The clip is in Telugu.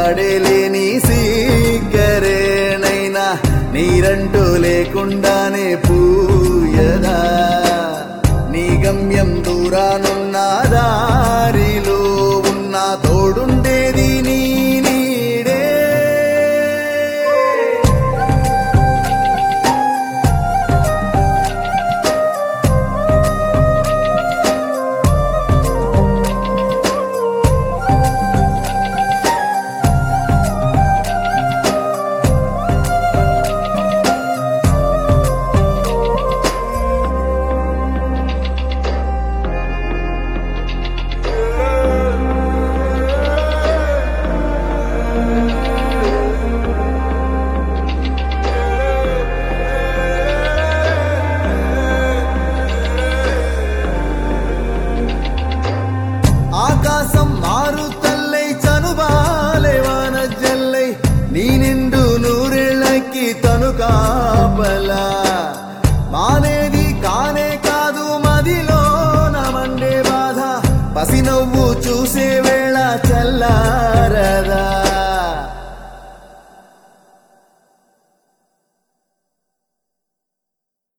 వాడేలేని సీకరేనైనా నీరంటూ లేకుండానే పూయదా నీ గమ్యం దూరానున్న దారిలో ఉన్న తోడుండేది నీ నీడే ఆకాశం మారుతల్లై చనుబాలే వాన జల్లై నీ నిండు నూరేళ్ళకి తను కాపలా మానేది కానే కాదు మదిలో నమండే బాధ పసి నవ్వు చూసే వేళ చల్లారదా